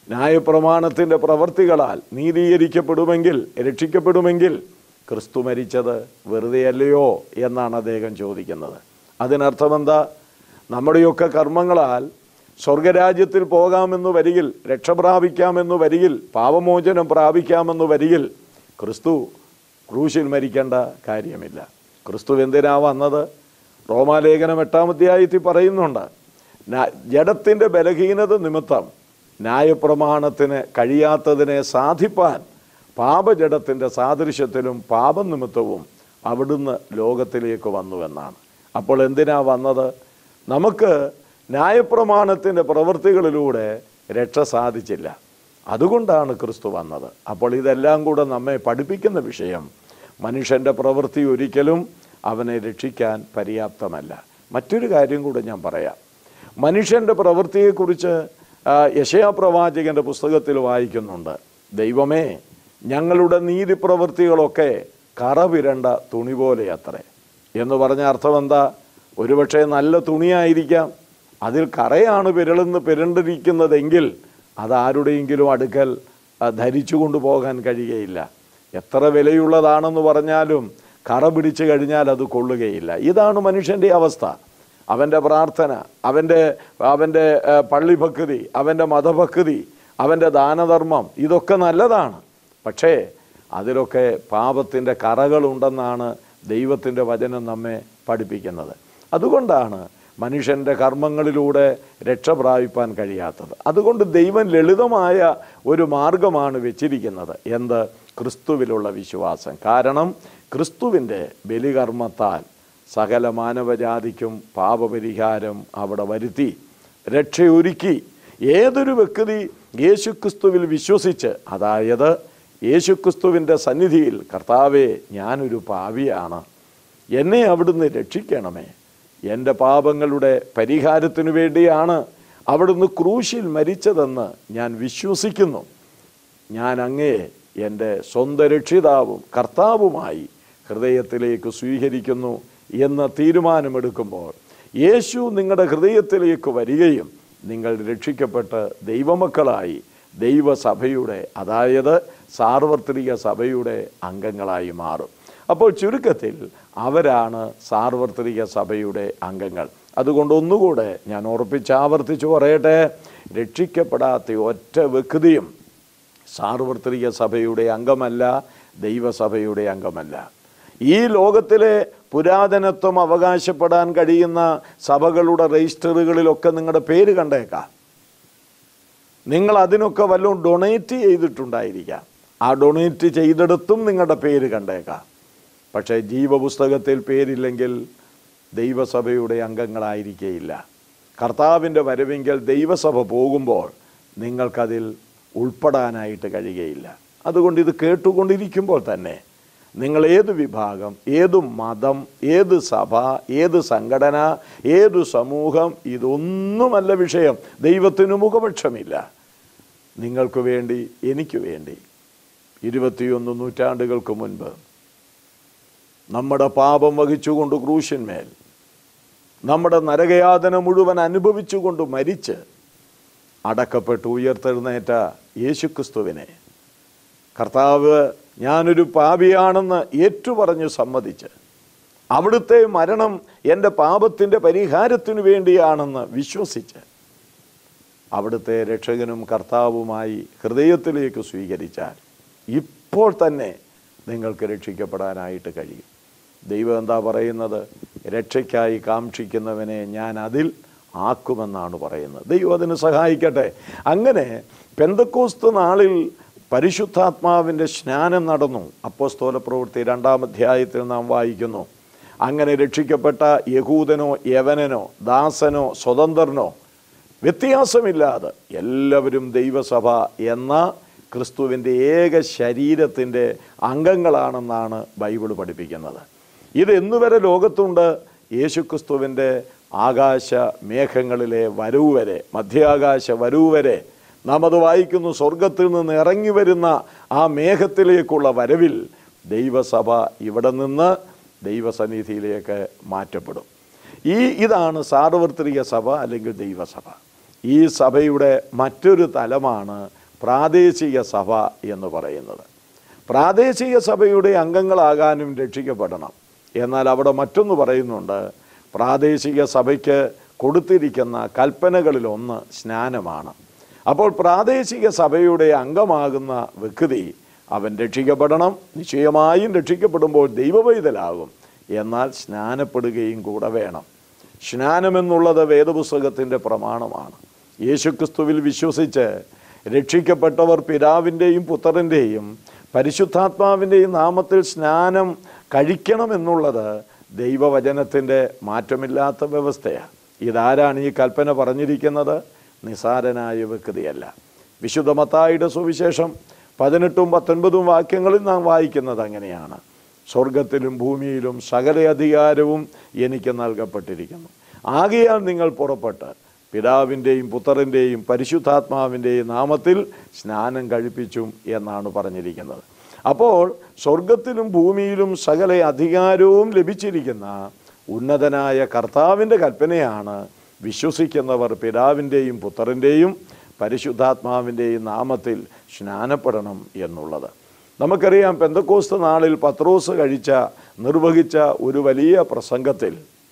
ന്യായപ്രമാണത്തിൻ്റെ പ്രവർത്തികളാൽ നീതീകരിക്കപ്പെടുമെങ്കിൽ രക്ഷിക്കപ്പെടുമെങ്കിൽ ക്രിസ്തു മരിച്ചത് വെറുതെയല്ലയോ എന്നാണ് അദ്ദേഹം ചോദിക്കുന്നത് അതിനർത്ഥം എന്താ നമ്മുടെയൊക്കെ കർമ്മങ്ങളാൽ സ്വർഗരാജ്യത്തിൽ പോകാമെന്ന് വരികിൽ രക്ഷ പ്രാപിക്കാമെന്ന് വരികിൽ പാപമോചനം പ്രാപിക്കാമെന്ന് വരികിൽ ക്രിസ്തു ക്രൂശിൽ മരിക്കേണ്ട കാര്യമില്ല ക്രിസ്തു എന്തിനാ വന്നത് റോമാലേഖനം എട്ടാം അധ്യായത്തിൽ പറയുന്നുണ്ട് ന- ജഡത്തിൻ്റെ ബലഹീനത നിമിത്തം ന്യായപ്രമാണത്തിന് കഴിയാത്തതിനെ സാധിപ്പാൻ പാപജഡത്തിൻ്റെ സാദൃശ്യത്തിലും പാപനിമിത്തവും അവിടുന്ന് ലോകത്തിലേക്ക് വന്നുവെന്നാണ് അപ്പോൾ എന്തിനാ വന്നത് നമുക്ക് ന്യായപ്രമാണത്തിൻ്റെ പ്രവൃത്തികളിലൂടെ രക്ഷ സാധിച്ചില്ല അതുകൊണ്ടാണ് ക്രിസ്തു വന്നത് അപ്പോൾ ഇതെല്ലാം കൂടെ നമ്മെ പഠിപ്പിക്കുന്ന വിഷയം മനുഷ്യൻ്റെ പ്രവൃത്തി ഒരിക്കലും അവനെ രക്ഷിക്കാൻ പര്യാപ്തമല്ല മറ്റൊരു കാര്യം കൂടെ ഞാൻ പറയാം മനുഷ്യൻ്റെ പ്രവൃത്തിയെക്കുറിച്ച് ആ, യശയാ പ്രവാചകൻ്റെ പുസ്തകത്തിൽ വായിക്കുന്നുണ്ട് ദൈവമേ ഞങ്ങളുടെ നീതി പ്രവൃത്തികളൊക്കെ കറവിരണ്ട തുണി പോലെ അത്രേ എന്ന് പറഞ്ഞ അർത്ഥം എന്താ ഒരുപക്ഷെ നല്ല തുണിയായിരിക്കാം അതിൽ കറയാണ് പിരളുന്ന് പിരണ്ടിരിക്കുന്നതെങ്കിൽ അതാരുടെയെങ്കിലും അടുക്കൽ ആ, ധരിച്ചു കൊണ്ടുപോകാൻ കഴിയുകയില്ല എത്ര വിലയുള്ളതാണെന്ന് പറഞ്ഞാലും കറ പിടിച്ചു കഴിഞ്ഞാൽ അത് കൊള്ളുകയില്ല ഇതാണ് മനുഷ്യൻ്റെ അവസ്ഥ അവൻ്റെ പ്രാർത്ഥന അവൻ്റെ അവൻ്റെ ആ, പള്ളിഭക്തി അവൻ്റെ മതഭക്തി അവൻ്റെ ദാനധർമ്മം ഇതൊക്കെ നല്ലതാണ് പക്ഷേ അതിലൊക്കെ പാപത്തിൻ്റെ കറകളുണ്ടെന്നാണ് ദൈവത്തിൻ്റെ വചനം നമ്മെ പഠിപ്പിക്കുന്നത് അതുകൊണ്ടാണ് മനുഷ്യൻ്റെ കർമ്മങ്ങളിലൂടെ രക്ഷ പ്രാപിപ്പാൻ കഴിയാത്തത് അതുകൊണ്ട് ദൈവം ലളിതമായ ഒരു മാർഗമാണ് വെച്ചിരിക്കുന്നത് എന്ത് ക്രിസ്തുവിലുള്ള വിശ്വാസം കാരണം ക്രിസ്തുവിൻ്റെ ബലികർമ്മത്താൽ സകല മാനവജാതിക്കും പാപപരിഹാരം അവിടെ വരുത്തി രക്ഷയൊരുക്കി ഏതൊരു വ്യക്തി യേശുക്രിസ്തുവിൽ വിശ്വസിച്ച് അതായത് യേശുക്രിസ്തുവിൻ്റെ സന്നിധിയിൽ കർത്താവെ ഞാനൊരു പാവിയാണ് എന്നെ അവിടുന്ന് രക്ഷിക്കണമേ എൻ്റെ പാപങ്ങളുടെ പരിഹാരത്തിനു വേണ്ടിയാണ് അവിടുന്ന് ക്രൂശിൽ മരിച്ചതെന്ന് ഞാൻ വിശ്വസിക്കുന്നു ഞാൻ അങ്ങേ എൻ്റെ സ്വന്തം രക്ഷിതാവും കർത്താവുമായി ഹൃദയത്തിലേക്ക് സ്വീകരിക്കുന്നു എന്ന തീരുമാനമെടുക്കുമ്പോൾ യേശു നിങ്ങളുടെ ഹൃദയത്തിലേക്ക് വരികയും നിങ്ങൾ രക്ഷിക്കപ്പെട്ട് ദൈവമക്കളായി ദൈവസഭയുടെ അതായത് സാർവത്രിക സഭയുടെ അംഗങ്ങളായി മാറും അപ്പോൾ ചുരുക്കത്തിൽ അവരാണ് സാർവത്രിക സഭയുടെ അംഗങ്ങൾ അതുകൊണ്ട് ഒന്നുകൂടെ ഞാൻ ഉറപ്പിച്ച് ആവർത്തിച്ചു പറയട്ടെ രക്ഷിക്കപ്പെടാത്ത ഒറ്റ വ്യക്തിയും സാർവത്രിക സഭയുടെ അംഗമല്ല ദൈവസഭയുടെ അംഗമല്ല ഈ ലോകത്തിലെ പുരാതനത്വം അവകാശപ്പെടാൻ കഴിയുന്ന സഭകളുടെ രജിസ്റ്ററുകളിലൊക്കെ നിങ്ങളുടെ പേര് കണ്ടേക്കാം നിങ്ങൾ അതിനൊക്കെ വല്ലതും ഡൊണേറ്റ് ചെയ്തിട്ടുണ്ടായിരിക്കാം ആ ഡൊണേറ്റ് ചെയ്തെടുത്തും നിങ്ങളുടെ പേര് കണ്ടേക്കാം പക്ഷേ ജീവപുസ്തകത്തിൽ പേരില്ലെങ്കിൽ ദൈവസഭയുടെ അംഗങ്ങളായിരിക്കേയില്ല കർത്താവിൻ്റെ വരവെങ്കിൽ ദൈവസഭ പോകുമ്പോൾ നിങ്ങൾക്കതിൽ ഉൾപ്പെടാനായിട്ട് കഴിയുകയില്ല അതുകൊണ്ട് ഇത് കേട്ടുകൊണ്ടിരിക്കുമ്പോൾ തന്നെ നിങ്ങൾ ഏത് വിഭാഗം ഏത് മതം ഏത് സഭ ഏത് സംഘടന ഏത് സമൂഹം ഇതൊന്നുമല്ല വിഷയം ദൈവത്തിന് മുഖപക്ഷമില്ല നിങ്ങൾക്ക് വേണ്ടി എനിക്ക് വേണ്ടി ഇരുപത്തിയൊന്ന് നൂറ്റാണ്ടുകൾക്ക് മുൻപ് നമ്മുടെ പാപം വഹിച്ചുകൊണ്ട് ക്രൂശന്മേൽ നമ്മുടെ നരകയാതന മുഴുവൻ അനുഭവിച്ചുകൊണ്ട് മരിച്ച് അടക്കപ്പെട്ട് ഉയർത്തെഴുന്നേറ്റ യേശുക്രിസ്തുവിനെ കർത്താവ് ഞാനൊരു പാപിയാണെന്ന് ഏറ്റുപറഞ്ഞ് സമ്മതിച്ച് അവിടുത്തെ മരണം എൻ്റെ പാപത്തിൻ്റെ പരിഹാരത്തിനു വേണ്ടിയാണെന്ന് വിശ്വസിച്ച് അവിടുത്തെ രക്ഷകനും കർത്താവുമായി ഹൃദയത്തിലേക്ക് സ്വീകരിച്ചാൽ ഇപ്പോൾ തന്നെ നിങ്ങൾക്ക് രക്ഷിക്കപ്പെടാനായിട്ട് കഴിയും ദൈവം എന്താ പറയുന്നത് രക്ഷയ്ക്കായി കാക്ഷിക്കുന്നവനെ ഞാൻ അതിൽ ആക്കുമെന്നാണ് പറയുന്നത് ദൈവം അതിന് സഹായിക്കട്ടെ അങ്ങനെ പെന്തക്കോസ്ത് നാളിൽ പരിശുദ്ധാത്മാവിൻ്റെ സ്നാനം നടന്നു അപ്പോസ്തോല പ്രവൃത്തി രണ്ടാം അധ്യായത്തിൽ നാം വായിക്കുന്നു അങ്ങനെ രക്ഷിക്കപ്പെട്ട യഹൂദനോ യവനനോ ദാസനോ സ്വതന്ത്രനോ വ്യത്യാസമില്ലാതെ എല്ലാവരും ദൈവസഭ എന്ന ക്രിസ്തുവിൻ്റെ ഏക ശരീരത്തിൻ്റെ അംഗങ്ങളാണെന്നാണ് ബൈബിൾ പഠിപ്പിക്കുന്നത് ഇത് എന്നുവരെ ലോകത്തുണ്ട് യേശുക്രിസ്തുവിൻ്റെ ആകാശ മേഘങ്ങളിലെ വരവ് വരെ മധ്യാകാശ വരവ് വരെ നാം അത് വായിക്കുന്നു സ്വർഗത്തിൽ നിന്ന് ഇറങ്ങി വരുന്ന ആ മേഘത്തിലേക്കുള്ള വരവിൽ ദൈവസഭ ഇവിടെ നിന്ന് ദൈവസന്നിധിയിലേക്ക് മാറ്റപ്പെടും ഈ ഇതാണ് സാർവത്രിക സഭ അല്ലെങ്കിൽ ദൈവസഭ ഈ സഭയുടെ മറ്റൊരു തലമാണ് പ്രാദേശിക സഭ എന്ന് പറയുന്നത് പ്രാദേശിക സഭയുടെ അംഗങ്ങളാകാനും രക്ഷിക്കപ്പെടണം എന്നാൽ അവിടെ മറ്റൊന്ന് പറയുന്നുണ്ട് പ്രാദേശിക സഭയ്ക്ക് കൊടുത്തിരിക്കുന്ന കൽപ്പനകളിലൊന്ന് സ്നാനമാണ് അപ്പോൾ പ്രാദേശിക സഭയുടെ അംഗമാകുന്ന വ്യക്തി അവൻ രക്ഷിക്കപ്പെടണം നിശ്ചയമായും രക്ഷിക്കപ്പെടുമ്പോൾ ദൈവവൈതലാകും എന്നാൽ സ്നാനപ്പെടുകയും കൂടെ വേണം സ്നാനമെന്നുള്ളത് വേദപുസ്തകത്തിൻ്റെ പ്രമാണമാണ് യേശുക്രിസ്തുവിൽ വിശ്വസിച്ച് രക്ഷിക്കപ്പെട്ടവർ പിതാവിൻ്റെയും പുത്രൻ്റെയും പരിശുദ്ധാത്മാവിൻ്റെയും നാമത്തിൽ സ്നാനം കഴിക്കണമെന്നുള്ളത് ദൈവവചനത്തിൻ്റെ മാറ്റമില്ലാത്ത വ്യവസ്ഥയാണ് ഇതാരാണ് ഈ കൽപ്പന പറഞ്ഞിരിക്കുന്നത് നിസാരനായ വ്യക്തിയല്ല വിശുദ്ധ മത്തായിയുടെ സുവിശേഷം പതിനെട്ടും പത്തൊൻപതും വാക്യങ്ങളിൽ നാം വായിക്കുന്നത് അങ്ങനെയാണ് സ്വർഗത്തിലും ഭൂമിയിലും സകല അധികാരവും എനിക്ക് നൽകപ്പെട്ടിരിക്കുന്നു ആകയാൽ നിങ്ങൾ പുറപ്പെട്ട് പിതാവിൻ്റെയും പുത്രൻ്റെയും പരിശുദ്ധാത്മാവിൻ്റെയും നാമത്തിൽ സ്നാനം കഴിപ്പിച്ചും എന്നാണ് പറഞ്ഞിരിക്കുന്നത് അപ്പോൾ സ്വർഗത്തിലും ഭൂമിയിലും സകല അധികാരവും ലഭിച്ചിരിക്കുന്ന ഉന്നതനായ കർത്താവിൻ്റെ കൽപ്പനയാണ് വിശ്വസിക്കുന്നവർ പിതാവിൻ്റെയും പുത്രൻ്റെയും പരിശുദ്ധാത്മാവിൻ്റെയും നാമത്തിൽ സ്നാനപ്പെടണം എന്നുള്ളത് നമുക്കറിയാം പെന്തക്കോസ്ത് നാളിൽ പത്രോസ് കഴിച്ച നിർവഹിച്ച ഒരു വലിയ പ്രസംഗത്തിൽ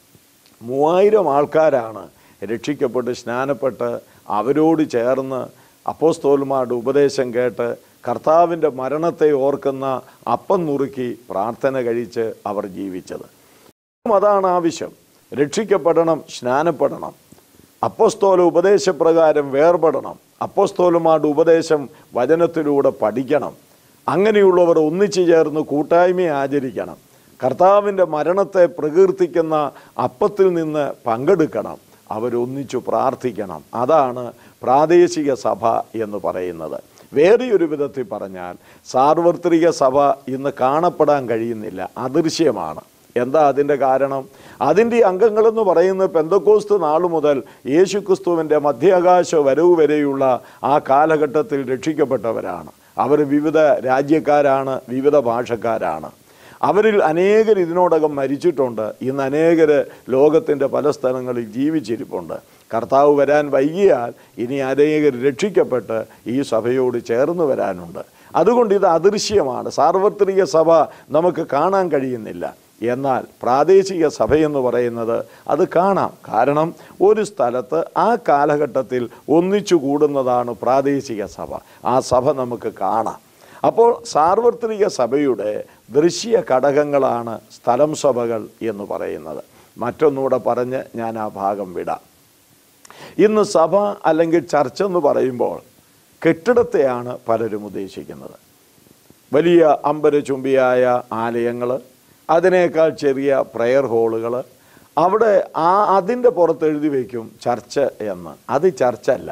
മൂവായിരം ആൾക്കാരാണ് രക്ഷിക്കപ്പെട്ട് സ്നാനപ്പെട്ട് അവരോട് ചേർന്ന് അപ്പോസ്തോൽമാരുടെ ഉപദേശം കേട്ട് കർത്താവിൻ്റെ മരണത്തെ ഓർക്കുന്ന അപ്പം നുറുക്കി പ്രാർത്ഥന കഴിച്ച് അവർ ജീവിച്ചത് അതാണ് ആവശ്യം രക്ഷിക്കപ്പെടണം സ്നാനപ്പെടണം അപ്പോസ്തോല ഉപദേശപ്രകാരം വേർപെടണം അപ്പോസ്തോലുമാരുടെ ഉപദേശം വചനത്തിലൂടെ പഠിക്കണം അങ്ങനെയുള്ളവർ ഒന്നിച്ചു ചേർന്ന് കൂട്ടായ്മയെ ആചരിക്കണം കർത്താവിൻ്റെ മരണത്തെ പ്രകീർത്തിക്കുന്ന അപ്പത്തിൽ നിന്ന് പങ്കെടുക്കണം അവരൊന്നിച്ചു പ്രാർത്ഥിക്കണം അതാണ് പ്രാദേശിക സഭ എന്ന് പറയുന്നത് വേറെയൊരു വിധത്തിൽ പറഞ്ഞാൽ സാർവത്രിക സഭ ഇന്ന് കാണപ്പെടാൻ കഴിയുന്നില്ല അദൃശ്യമാണ് എന്താ അതിൻ്റെ കാരണം അതിൻ്റെ അംഗങ്ങളെന്ന് പറയുന്നത് പെന്തക്കോസ്ത് നാളു മുതൽ യേശുക്രിസ്തുവിൻ്റെ മധ്യാകാശ വരവ് വരെയുള്ള ആ കാലഘട്ടത്തിൽ രക്ഷിക്കപ്പെട്ടവരാണ് അവർ വിവിധ രാജ്യക്കാരാണ് വിവിധ ഭാഷക്കാരാണ് അവരിൽ അനേകർ ഇതിനോടകം മരിച്ചിട്ടുണ്ട് ഇന്ന് അനേകർ ലോകത്തിൻ്റെ പല സ്ഥലങ്ങളിൽ ജീവിച്ചിരിപ്പുണ്ട് കർത്താവ് വരാൻ വൈകിയാൽ ഇനി അനേകർ രക്ഷിക്കപ്പെട്ട് ഈ സഭയോട് ചേർന്ന് വരാനുണ്ട് അതുകൊണ്ട് ഇത് അദൃശ്യമാണ് സാർവത്രിക സഭ നമുക്ക് കാണാൻ കഴിയുന്നില്ല എന്നാൽ പ്രാദേശിക സഭയെന്ന് പറയുന്നത് അത് കാണാം കാരണം ഒരു സ്ഥലത്ത് ആ കാലഘട്ടത്തിൽ ഒന്നിച്ചു കൂടുന്നതാണ് പ്രാദേശിക സഭ ആ സഭ നമുക്ക് കാണാം അപ്പോൾ സാർവത്രിക സഭയുടെ ദൃശ്യ ഘടകങ്ങളാണ് സ്ഥലം സഭകൾ എന്ന് പറയുന്നത് മറ്റൊന്നുകൂടെ പറഞ്ഞ് ഞാൻ ആ ഭാഗം വിടാം ഇന്ന് സഭ അല്ലെങ്കിൽ ചർച്ച എന്ന് പറയുമ്പോൾ കെട്ടിടത്തെയാണ് പലരും ഉദ്ദേശിക്കുന്നത് വലിയ അമ്പരചുംബിയായ ആലയങ്ങൾ അതിനേക്കാൾ ചെറിയ പ്രയർ ഹോളുകൾ അവിടെ ആ അതിൻ്റെ പുറത്ത് എഴുതി വയ്ക്കും ചർച്ച് എന്ന് അത് ചർച്ച അല്ല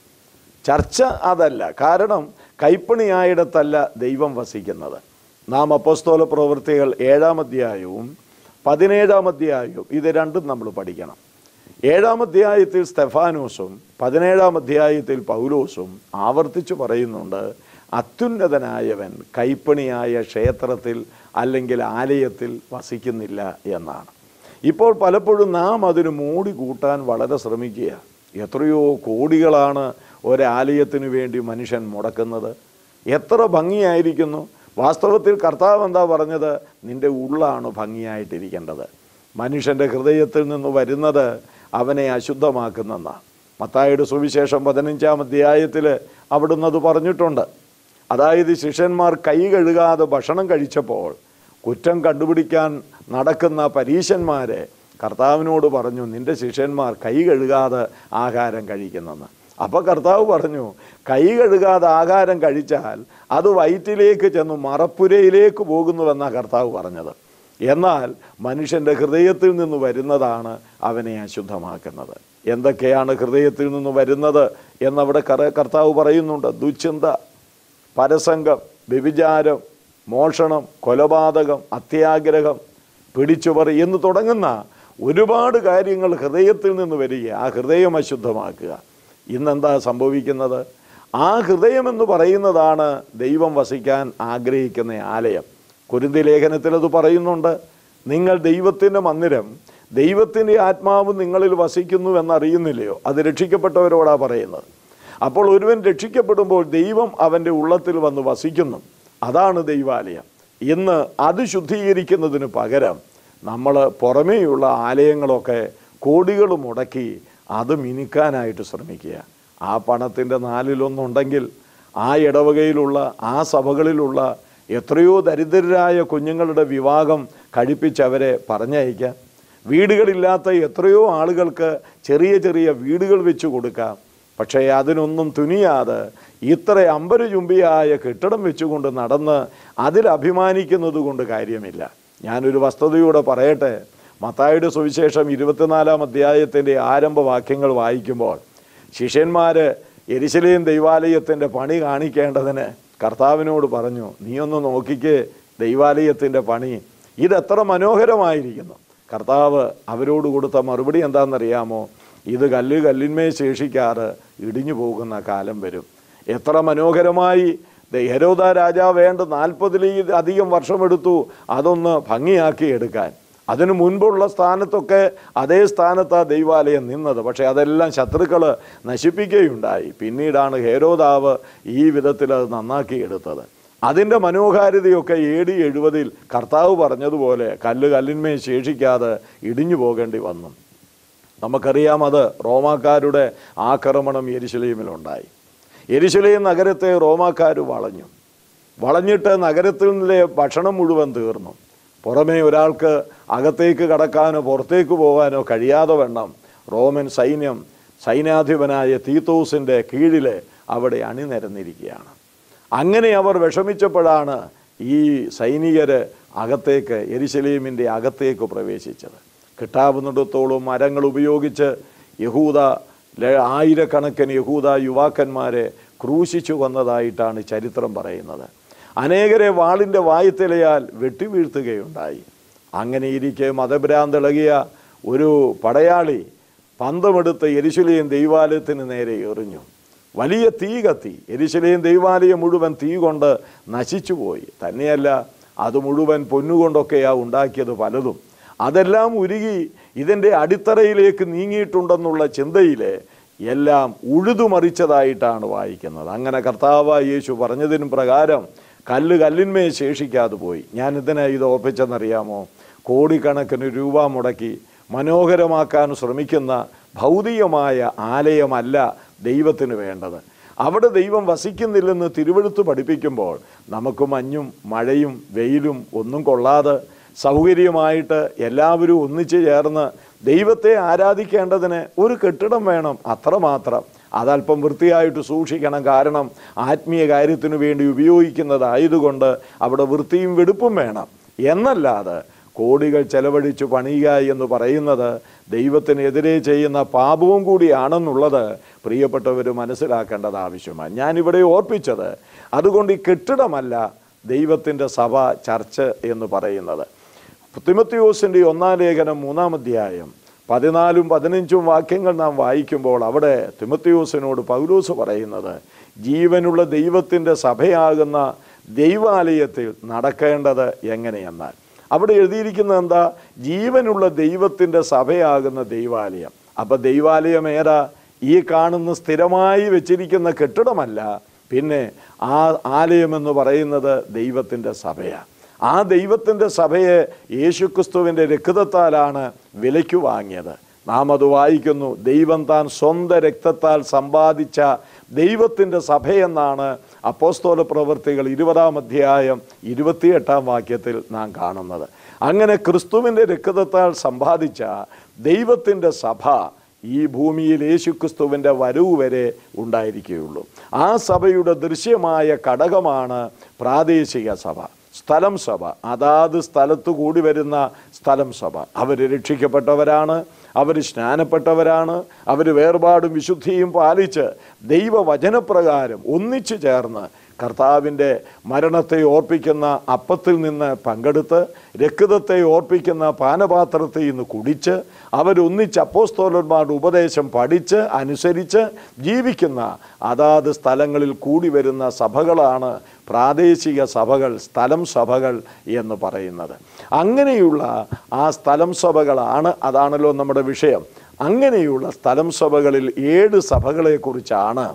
ചർച്ച അതല്ല കാരണം കൈപ്പണിയായിടത്തല്ല ദൈവം വസിക്കുന്നത് നാം അപ്പസ്തോല പ്രവൃത്തികൾ ഏഴാം അധ്യായവും പതിനേഴാം അധ്യായവും ഇത് രണ്ടും നമ്മൾ പഠിക്കണം ഏഴാം അധ്യായത്തിൽ സ്തെഫാനോസും പതിനേഴാം അധ്യായത്തിൽ പൗലോസും ആവർത്തിച്ചു പറയുന്നുണ്ട് അത്യുന്നതനായവൻ കൈപ്പണിയായ ക്ഷേത്രത്തിൽ അല്ലെങ്കിൽ ആലയത്തിൽ വസിക്കുന്നില്ല എന്നാണ് ഇപ്പോൾ പലപ്പോഴും നാം അതിന് മോടി കൂട്ടാൻ വളരെ ശ്രമിക്കുക എത്രയോ കോടികളാണ് ഒരാലയത്തിന് വേണ്ടി മനുഷ്യൻ മുടക്കുന്നത് എത്ര ഭംഗിയായിരിക്കുന്നു വാസ്തവത്തിൽ കർത്താവ് എന്താ പറഞ്ഞത് നിന്റെ ഉള്ളാണ് ഭംഗിയായിട്ടിരിക്കേണ്ടത് മനുഷ്യൻ്റെ ഹൃദയത്തിൽ നിന്ന് വരുന്നത് അവനെ അശുദ്ധമാക്കുന്നെന്നാണ് മത്തായുടെ സുവിശേഷം പതിനഞ്ചാം അധ്യായത്തിൽ അവിടുന്ന് അത് പറഞ്ഞിട്ടുണ്ട് അതായത് ശിഷ്യന്മാർ കൈ കഴുകാതെ ഭക്ഷണം കഴിച്ചപ്പോൾ കുറ്റം കണ്ടുപിടിക്കാൻ നടക്കുന്ന പരീശന്മാരെ കർത്താവിനോട് പറഞ്ഞു നിന്റെ ശിഷ്യന്മാർ കൈ കഴുകാതെ ആഹാരം കഴിക്കുന്നെന്ന് അപ്പോൾ കർത്താവ് പറഞ്ഞു കൈ കഴുകാതെ ആഹാരം കഴിച്ചാൽ അത് വയറ്റിലേക്ക് ചെന്ന് മറപ്പുരയിലേക്ക് പോകുന്നുവെന്നാണ് കർത്താവ് പറഞ്ഞത് എന്നാൽ മനുഷ്യൻ്റെ ഹൃദയത്തിൽ നിന്ന് വരുന്നതാണ് അവനെ അശുദ്ധമാക്കുന്നത് എന്തൊക്കെയാണ് ഹൃദയത്തിൽ നിന്ന് വരുന്നത് എന്നവിടെ കറ- കർത്താവ് പറയുന്നുണ്ട് ദുശ്ചിന്ത പരസംഗം വ്യഭിചാരം മോഷണം കൊലപാതകം അത്യാഗ്രഹം പിടിച്ചുപറി എന്ന് തുടങ്ങുന്ന ഒരുപാട് കാര്യങ്ങൾ ഹൃദയത്തിൽ നിന്ന് വരിക ആ ഹൃദയം അശുദ്ധമാക്കുക ഇന്നെന്താ സംഭവിക്കുന്നത് ആ ഹൃദയമെന്ന് പറയുന്നതാണ് ദൈവം വസിക്കാൻ ആഗ്രഹിക്കുന്ന ആലയം കുരുന്തി ലേഖനത്തിൽ അത് പറയുന്നുണ്ട് നിങ്ങൾ ദൈവത്തിൻ്റെ മന്ദിരം ദൈവത്തിൻ്റെ ആത്മാവ് നിങ്ങളിൽ വസിക്കുന്നു എന്നറിയുന്നില്ലയോ അത് രക്ഷിക്കപ്പെട്ടവരോടാ പറയുന്നത് അപ്പോൾ ഒരുവൻ രക്ഷിക്കപ്പെടുമ്പോൾ ദൈവം അവൻ്റെ ഉള്ളത്തിൽ വന്ന് വസിക്കുന്നു അതാണ് ദൈവാലയം ഇന്ന് അത് ശുദ്ധീകരിക്കുന്നതിന് പകരം നമ്മൾ പുറമേയുള്ള ആലയങ്ങളൊക്കെ കോടികൾ മുടക്കി അത് മിനുക്കാനായിട്ട് ശ്രമിക്കുക ആ പണത്തിൻ്റെ നാലിലൊന്നുണ്ടെങ്കിൽ ആ ഇടവകയിലുള്ള ആ സഭകളിലുള്ള എത്രയോ ദരിദ്രരായ കുഞ്ഞുങ്ങളുടെ വിവാഹം കഴിപ്പിച്ചവരെ പറഞ്ഞയക്കാം വീടുകളില്ലാത്ത എത്രയോ ആളുകൾക്ക് ചെറിയ ചെറിയ വീടുകൾ വെച്ച് കൊടുക്കാം പക്ഷേ അതിനൊന്നും തുനിയാതെ ഇത്ര അമ്പര ചുംബിയായ കെട്ടിടം വെച്ചുകൊണ്ട് നടന്ന് അതിൽ അഭിമാനിക്കുന്നത് കൊണ്ട് കാര്യമില്ല ഞാനൊരു വസ്തുതയോടെ പറയട്ടെ മത്തായുടെ സുവിശേഷം ഇരുപത്തിനാലാം അധ്യായത്തിൻ്റെ ആരംഭവാക്യങ്ങൾ വായിക്കുമ്പോൾ ശിഷ്യന്മാർ എരിശിലേം ദൈവാലയത്തിൻ്റെ പണി കാണിക്കേണ്ടതിന് കർത്താവിനോട് പറഞ്ഞു നീ ഒന്ന് നോക്കിക്കേ ദൈവാലയത്തിൻ്റെ പണി ഇതെത്ര മനോഹരമായിരിക്കുന്നു കർത്താവ് അവരോട് കൊടുത്ത മറുപടി എന്താണെന്നറിയാമോ ഇത് കല്ല് കല്ലിന്മേൽ ശേഷിക്കാറ് ഇടിഞ്ഞു പോകുന്ന കാലം വരും എത്ര മനോഹരമായി ഹരോദ രാജാവ് വേണ്ട നാൽപ്പതിലീ അധികം വർഷമെടുത്തു അതൊന്ന് ഭംഗിയാക്കി എടുക്കാൻ അതിനു മുൻപുള്ള സ്ഥാനത്തൊക്കെ അതേ സ്ഥാനത്താ ദൈവാലയം നിന്നത് പക്ഷേ അതെല്ലാം ശത്രുക്കൾ നശിപ്പിക്കുകയുണ്ടായി പിന്നീടാണ് ഹേരോദാവ് ഈ വിധത്തിൽ അത് നന്നാക്കി എടുത്തത് അതിൻ്റെ മനോഹാരിതയൊക്കെ എ ഡി എഴുപതിൽ കർത്താവ് പറഞ്ഞതുപോലെ കല്ല് കല്ലിന്മേൽ ശേഷിക്കാതെ ഇടിഞ്ഞു പോകേണ്ടി വന്നു നമുക്കറിയാം അത് റോമാക്കാരുടെ ആക്രമണം യെരുശലേമിലുണ്ടായി യെരുശലേം നഗരത്തെ റോമാക്കാർ വളഞ്ഞു വളഞ്ഞിട്ട് നഗരത്തിൽ നിന്നിലെ ഭക്ഷണം മുഴുവൻ തീർന്നു പുറമേ ഒരാൾക്ക് അകത്തേക്ക് കടക്കാനോ പുറത്തേക്ക് പോകാനോ കഴിയാതെ വണ്ണം റോമൻ സൈന്യം സൈന്യാധിപനായ തീത്തോസിൻ്റെ കീഴിൽ അവിടെ അണിനിരന്നിരിക്കുകയാണ് അങ്ങനെ അവർ വിഷമിച്ചപ്പോഴാണ് ഈ സൈനികർ അകത്തേക്ക് എരിശലീമിൻ്റെ അകത്തേക്ക് പ്രവേശിച്ചത് കിട്ടാവുന്നിടത്തോളം മരങ്ങൾ ഉപയോഗിച്ച് യഹൂദ ല- ആയിരക്കണക്കിന് യഹൂദ യുവാക്കന്മാരെ ക്രൂശിച്ചു കൊന്നതായിട്ടാണ് ചരിത്രം പറയുന്നത് അനേകരെ വാളിൻ്റെ വായുത്തിലയാൽ വെട്ടിവീഴ്ത്തുകയുണ്ടായി അങ്ങനെ ഇരിക്കെ മതഭ്രാന്തിളകിയ ഒരു പടയാളി പന്തമെടുത്ത് എരിശുലയും ദൈവാലയത്തിന് നേരെ എറിഞ്ഞു വലിയ തീ കത്തി എരിശിലേയും ദൈവാലയം മുഴുവൻ തീ കൊണ്ട് നശിച്ചുപോയി തന്നെയല്ല അത് മുഴുവൻ പൊന്നുകൊണ്ടൊക്കെയാ ഉണ്ടാക്കിയത് പലതും അതെല്ലാം ഉരുകി ഇതിൻ്റെ അടിത്തറയിലേക്ക് നീങ്ങിയിട്ടുണ്ടെന്നുള്ള ചിന്തയിൽ എല്ലാം ഉഴുതുമറിച്ചതായിട്ടാണ് വായിക്കുന്നത് അങ്ങനെ കർത്താവ് യേശു പറഞ്ഞതിന് പ്രകാരം കല്ല് കല്ലിന്മേ ശേഷിക്കാതെ പോയി ഞാൻ ഇതിനെ ഇത് ഓർപ്പിച്ചെന്നറിയാമോ കോടിക്കണക്കിന് രൂപ മുടക്കി മനോഹരമാക്കാൻ ശ്രമിക്കുന്ന ഭൗതികമായ ആലയമല്ല ദൈവത്തിന് വേണ്ടത് അവിടെ ദൈവം വസിക്കുന്നില്ലെന്ന് തിരുവഴുത്ത് പഠിപ്പിക്കുമ്പോൾ നമുക്ക് മഞ്ഞും മഴയും വെയിലും ഒന്നും കൊള്ളാതെ സൗകര്യമായിട്ട് എല്ലാവരും ഒന്നിച്ചു ചേർന്ന് ദൈവത്തെ ആരാധിക്കേണ്ടതിന് ഒരു കെട്ടിടം വേണം അത്രമാത്രം അതല്പം വൃത്തിയായിട്ട് സൂക്ഷിക്കണം കാരണം ആത്മീയ കാര്യത്തിനു വേണ്ടി ഉപയോഗിക്കുന്നതായതുകൊണ്ട് അവിടെ വൃത്തിയും വെടുപ്പും വേണം എന്നല്ലാതെ കോടികൾ ചെലവഴിച്ചു പണിയുക എന്ന് പറയുന്നത് ദൈവത്തിനെതിരെ ചെയ്യുന്ന പാപവും കൂടിയാണെന്നുള്ളത് പ്രിയപ്പെട്ടവർ മനസ്സിലാക്കേണ്ടത് ആവശ്യമാണ് ഞാനിവിടെ ഓർപ്പിച്ചത് അതുകൊണ്ട് ഈ കെട്ടിടമല്ല ദൈവത്തിൻ്റെ സഭ ചർച്ച് എന്ന് പറയുന്നത് തിമത്തിയോസിൻ്റെ ഒന്നാം ലേഖനം മൂന്നാം അധ്യായം പതിനാലും പതിനഞ്ചും വാക്യങ്ങൾ നാം വായിക്കുമ്പോൾ അവിടെ തിമത്തിയോസിനോട് പൗലൂസ് പറയുന്നത് ജീവനുള്ള ദൈവത്തിൻ്റെ സഭയാകുന്ന ദൈവാലയത്തിൽ നടക്കേണ്ടത് എങ്ങനെയെന്നാൽ അവിടെ എഴുതിയിരിക്കുന്നത് എന്താ ജീവനുള്ള ദൈവത്തിൻ്റെ സഭയാകുന്ന ദൈവാലയം അപ്പം ദൈവാലയം ഏതാ ഈ കാണുന്ന സ്ഥിരമായി വെച്ചിരിക്കുന്ന കെട്ടിടമല്ല പിന്നെ ആ ആലയം എന്ന് പറയുന്നത് ദൈവത്തിൻ്റെ സഭയാണ് ആ ദൈവത്തിൻ്റെ സഭയെ യേശുക്രിസ്തുവിൻ്റെ രക്തത്താലാണ് വിലയ്ക്ക് വാങ്ങിയത് നാം അത് വായിക്കുന്നു ദൈവം താൻ സ്വന്തം രക്തത്താൽ സമ്പാദിച്ച ദൈവത്തിൻ്റെ സഭയെന്നാണ് അപ്പോസ്തോല പ്രവൃത്തികൾ ഇരുപതാം അധ്യായം ഇരുപത്തിയെട്ടാം വാക്യത്തിൽ നാം കാണുന്നത് അങ്ങനെ ക്രിസ്തുവിൻ്റെ രക്തത്താൽ സമ്പാദിച്ച ദൈവത്തിൻ്റെ സഭ ഈ ഭൂമിയിൽ യേശുക്രിസ്തുവിൻ്റെ വരവ് വരെ ഉണ്ടായിരിക്കുകയുള്ളൂ ആ സഭയുടെ ദൃശ്യമായ ഘടകമാണ് പ്രാദേശിക സഭ സ്ഥലം സഭ അതാത് സ്ഥലത്ത് കൂടി വരുന്ന സ്ഥലം സഭ അവർ രക്ഷിക്കപ്പെട്ടവരാണ് അവർ സ്നാനപ്പെട്ടവരാണ് അവർ വേർപാടും വിശുദ്ധിയും പാലിച്ച് ദൈവവചനപ്രകാരം ഒന്നിച്ചു ചേർന്ന് കർത്താവിൻ്റെ മരണത്തെ ഓർപ്പിക്കുന്ന അപ്പത്തിൽ നിന്ന് പങ്കെടുത്ത് രക്തത്തെ ഓർപ്പിക്കുന്ന പാനപാത്രത്തിൽ നിന്ന് കുടിച്ച് അവരൊന്നിച്ച് അപ്പോസ്തോലന്മാരുടെ ഉപദേശം പഠിച്ച് അനുസരിച്ച് ജീവിക്കുന്ന അതാത് സ്ഥലങ്ങളിൽ കൂടി വരുന്ന സഭകളാണ് പ്രാദേശിക സഭകൾ സ്ഥലം സഭകൾ എന്ന് പറയുന്നത് അങ്ങനെയുള്ള ആ സ്ഥലം സഭകളാണ് അതാണല്ലോ നമ്മുടെ വിഷയം അങ്ങനെയുള്ള സ്ഥലം സഭകളിൽ ഏഴ് സഭകളെക്കുറിച്ചാണ്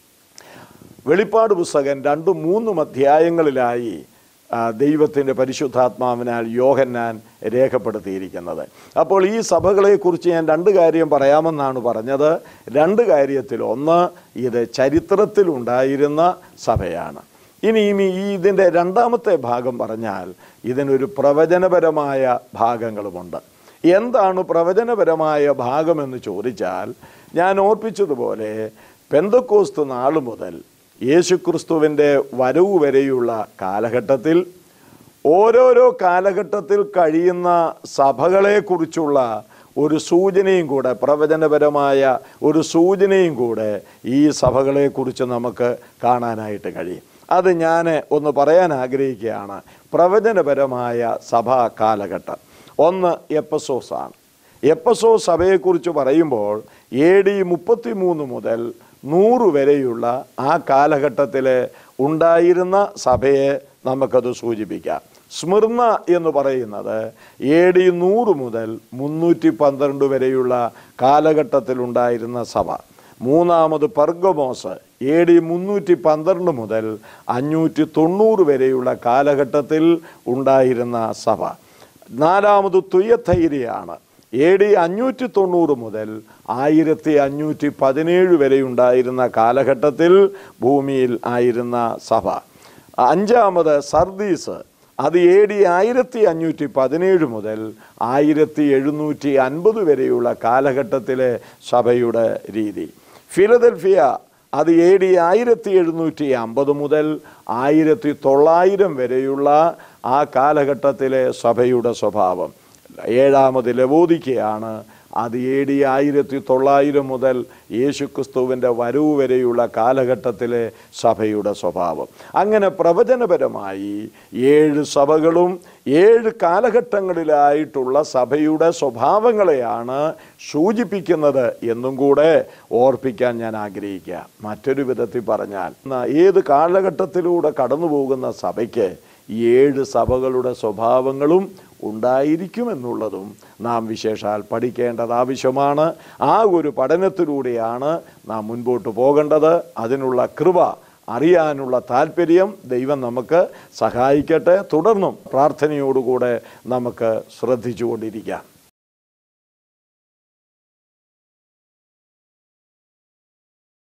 വെളിപ്പാട് പുസ്തകം രണ്ടും മൂന്നും അധ്യായങ്ങളിലായി ആ, ദൈവത്തിൻ്റെ പരിശുദ്ധാത്മാവിനാൽ യോഹന്നാൻ രേഖപ്പെടുത്തിയിരിക്കുന്നത് അപ്പോൾ ഈ സഭകളെക്കുറിച്ച് ഞാൻ രണ്ട് കാര്യം പറയാമെന്നാണ് പറഞ്ഞത് രണ്ട് കാര്യത്തിൽ ഒന്ന് ഇത് ചരിത്രത്തിലുണ്ടായിരുന്ന സഭയാണ് ഇനിയും ഈ ഇതിൻ്റെ രണ്ടാമത്തെ ഭാഗം പറഞ്ഞാൽ ഇതിനൊരു പ്രവചനപരമായ ഭാഗങ്ങളുമുണ്ട് എന്താണ് പ്രവചനപരമായ ഭാഗമെന്ന് ചോദിച്ചാൽ ഞാൻ ഓർപ്പിച്ചതുപോലെ പെന്തക്കോസ്ത് നാൾ മുതൽ യേശുക്രിസ്തുവിൻ്റെ വരവ് വരെയുള്ള കാലഘട്ടത്തിൽ ഓരോരോ കാലഘട്ടത്തിൽ കഴിയുന്ന സഭകളെക്കുറിച്ചുള്ള ഒരു സൂചനയും കൂടെ പ്രവചനപരമായ ഒരു സൂചനയും കൂടെ ഈ സഭകളെക്കുറിച്ച് നമുക്ക് കാണാനായിട്ട് കഴിയും അത് ഞാൻ ഒന്ന് പറയാൻ ആഗ്രഹിക്കുകയാണ് പ്രവചനപരമായ സഭാ കാലഘട്ടം ഒന്ന് എപ്പസോസ് ആണ് എപ്പസോ സഭയെക്കുറിച്ച് പറയുമ്പോൾ എ ഡി മുപ്പത്തി മൂന്ന് മുതൽ നൂറ് വരെയുള്ള ആ കാലഘട്ടത്തിൽ ഉണ്ടായിരുന്ന സഭയെ നമുക്കത് സൂചിപ്പിക്കാം സ്മിർണ എന്ന് പറയുന്നത് എ ഡി നൂറ് മുതൽ മുന്നൂറ്റി പന്ത്രണ്ട് വരെയുള്ള കാലഘട്ടത്തിലുണ്ടായിരുന്ന സഭ മൂന്നാമത് പെർഗമോസ് എ ഡി മുന്നൂറ്റി പന്ത്രണ്ട് മുതൽ അഞ്ഞൂറ്റി തൊണ്ണൂറ് വരെയുള്ള കാലഘട്ടത്തിൽ ഉണ്ടായിരുന്ന സഭ നാലാമത് തുയത്തൈരിയാണ് എ ഡി അഞ്ഞൂറ്റി തൊണ്ണൂറ് മുതൽ ആയിരത്തി അഞ്ഞൂറ്റി പതിനേഴ് വരെ ഉണ്ടായിരുന്ന കാലഘട്ടത്തിൽ ഭൂമിയിൽ ആയിരുന്ന സഭ അഞ്ചാമത് സർദീസ് അത് എ ഡി ആയിരത്തി അഞ്ഞൂറ്റി പതിനേഴ് മുതൽ ആയിരത്തി എഴുന്നൂറ്റി അൻപത് വരെയുള്ള കാലഘട്ടത്തിലെ സഭയുടെ രീതി ഫിലദൽഫിയ അത് എ ഡി ആയിരത്തി എഴുന്നൂറ്റി അമ്പത് മുതൽ ആയിരത്തി തൊള്ളായിരം വരെയുള്ള ആ കാലഘട്ടത്തിലെ സഭയുടെ സ്വഭാവം ഏഴാമത് ലവോദിക്കയാണ് അത് എ ഡി ആയിരത്തി തൊള്ളായിരം മുതൽ യേശുക്രിസ്തുവിൻ്റെ വരവ് വരെയുള്ള കാലഘട്ടത്തിലെ സഭയുടെ സ്വഭാവം അങ്ങനെ പ്രവചനപരമായി ഏഴ് സഭകളും ഏഴ് കാലഘട്ടങ്ങളിലായിട്ടുള്ള സഭയുടെ സ്വഭാവങ്ങളെയാണ് സൂചിപ്പിക്കുന്നത് എന്നും കൂടെ ഓർപ്പിക്കാൻ ഞാൻ ആഗ്രഹിക്കുക മറ്റൊരു വിധത്തിൽ പറഞ്ഞാൽ ന- ഏത് കാലഘട്ടത്തിലൂടെ കടന്നു പോകുന്ന സഭയ്ക്ക് ഈ ഏഴ് സഭകളുടെ സ്വഭാവങ്ങളും ഉണ്ടായിരിക്കുമെന്നുള്ളതും നാം വിശേഷാൽ പഠിക്കേണ്ടത് ആവശ്യമാണ് ആ ഒരു പഠനത്തിലൂടെയാണ് നാം മുൻപോട്ട് പോകേണ്ടത് അതിനുള്ള കൃപ അറിയാനുള്ള താല്പര്യം ദൈവം നമുക്ക് സഹായിക്കട്ടെ തുടർന്നും പ്രാർത്ഥനയോടുകൂടെ നമുക്ക് ശ്രദ്ധിച്ചുകൊണ്ടിരിക്കാം